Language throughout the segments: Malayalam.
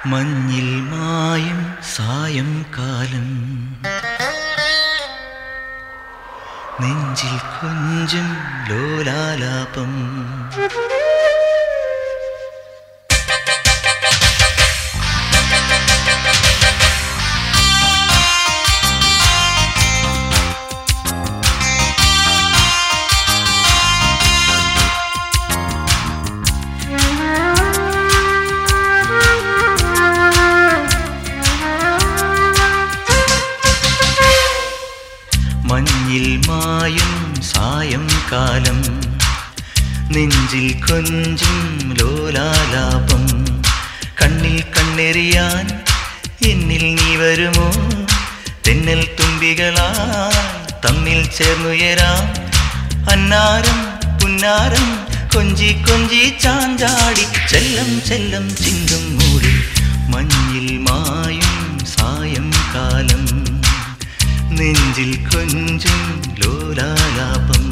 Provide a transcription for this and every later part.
മഞ്ഞിൽ മായും സായം കാലം നെഞ്ചിൽ കൊഞ്ചും ലോലാലാപം മഞ്ഞിൽ മായും സായം കാലം നെഞ്ചിൽ കൊഞ്ചും ലോലാലാപം കണ്ണിൽ കണ്ണെറിയാൻ എന്നിൽ നീ വരുമോ തെന്നൽ തുമ്പികളായി തമ്മിൽ ചേർന്നുയരാം അന്നാരം പുന്നാരം കൊഞ്ചി കൊഞ്ചി ചാഞ്ചാടി ചെല്ലം ചെല്ലം ചിന്തും മൂടി മഞ്ഞിൽ മായും സായം കാലം നെഞ്ചിൽ കൊഞ്ചും ലോലാലാപം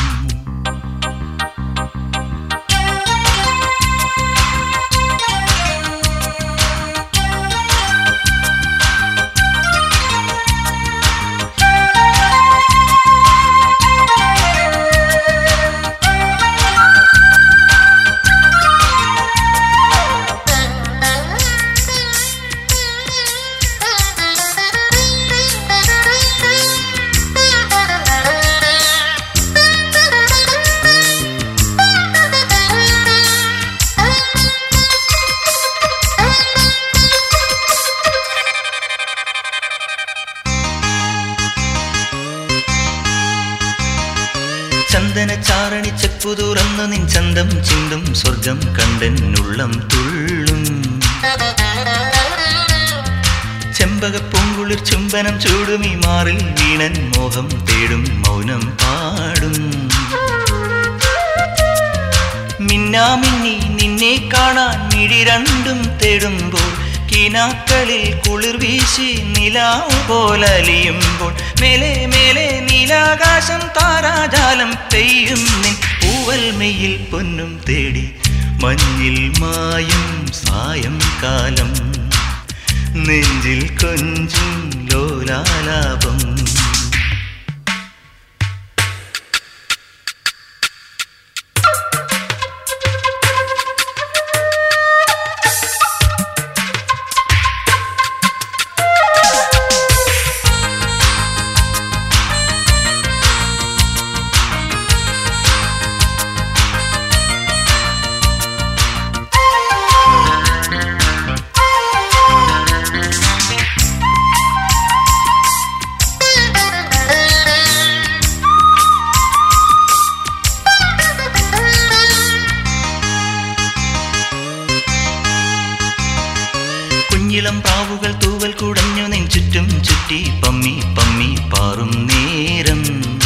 ചന്ദന ചാരണി ചെപ്പു തുറന്നു നിൻ ചന്തം ചിന്തും സ്വർഗം കണ്ടെന്നുള്ളം തുള്ളും ചെമ്പക പൂങ്കുളിർ ചുംബനം ചൂടും ഈ മാറിൽ വീണൻ മോഹം തേടും മൗനം പാടും മിന്നാമിന്നി നിന്നെ കാണാൻ മിഴി രണ്ടും തേടുമ്പോൾ കിനാക്കളിൽ കുളിർ വീശി നിലാവ് പോലലിയുമ്പോൾ മേലെ മേലെ നീലാകാശം താരാജാലം പെയ്യും നിൻ പൂവൽ മെയ്യിൽ പൊന്നും തേടി മഞ്ഞിൽ മായും സായം കാലം നെഞ്ചിൽ കൊഞ്ചും ലോലാലാപം കുഞ്ഞിളം പ്രാവുകൾ തൂവൽ കുടഞ്ഞു നിൻ ചുറ്റും ചുറ്റി പമ്മി പമ്മി പാറും നേരം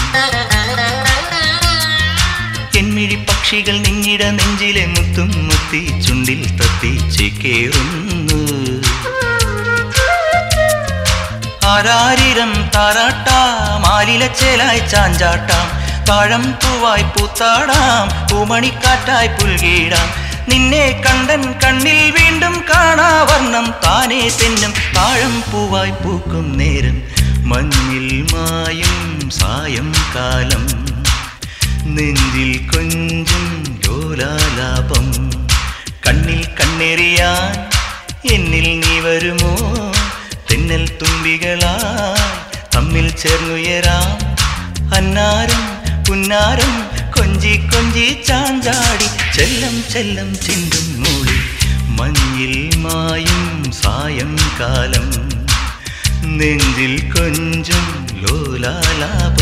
എൻമിഴി പക്ഷികൾ നിന്നിട നെഞ്ചിലെ മുത്തും മുത്തി ചുണ്ടിൽ തത്തി ചേക്കേറുന്നു ആരാരിരം താരാട്ടാം ആലിലച്ചേലായി ചാഞ്ചാട്ടാം താഴം പൂവായി പൂത്താടാം പൂമണിക്കാറ്റായി പുൽകീടാം നിന്നെ കണ്ടൻ കണ്ണിൽ വീണ്ടും കാണാവർണ്ണം താനേ തെന്നും താഴം പൂവായി പൂക്കും നേരം മഞ്ഞിൽ മായും സായം കാലം നെഞ്ചിൽ കൊഞ്ചും ലോലാലാപം കണ്ണിൽ കണ്ണെറിയാൻ എന്നിൽ നീ വരുമോ തെന്നൽ തുമ്പികളായി തമ്മിൽ ചേർന്നുയരാം അന്നാരം പുന്നാരം കൊഞ്ചി കൊഞ്ചി ചാഞ്ചാടി ചെല്ലം ചെല്ലം ചിന്തും മൂളി മഞ്ഞിൽ മായും സായം കാലം നെഞ്ചിൽ കൊഞ്ചും ലോലാലാപം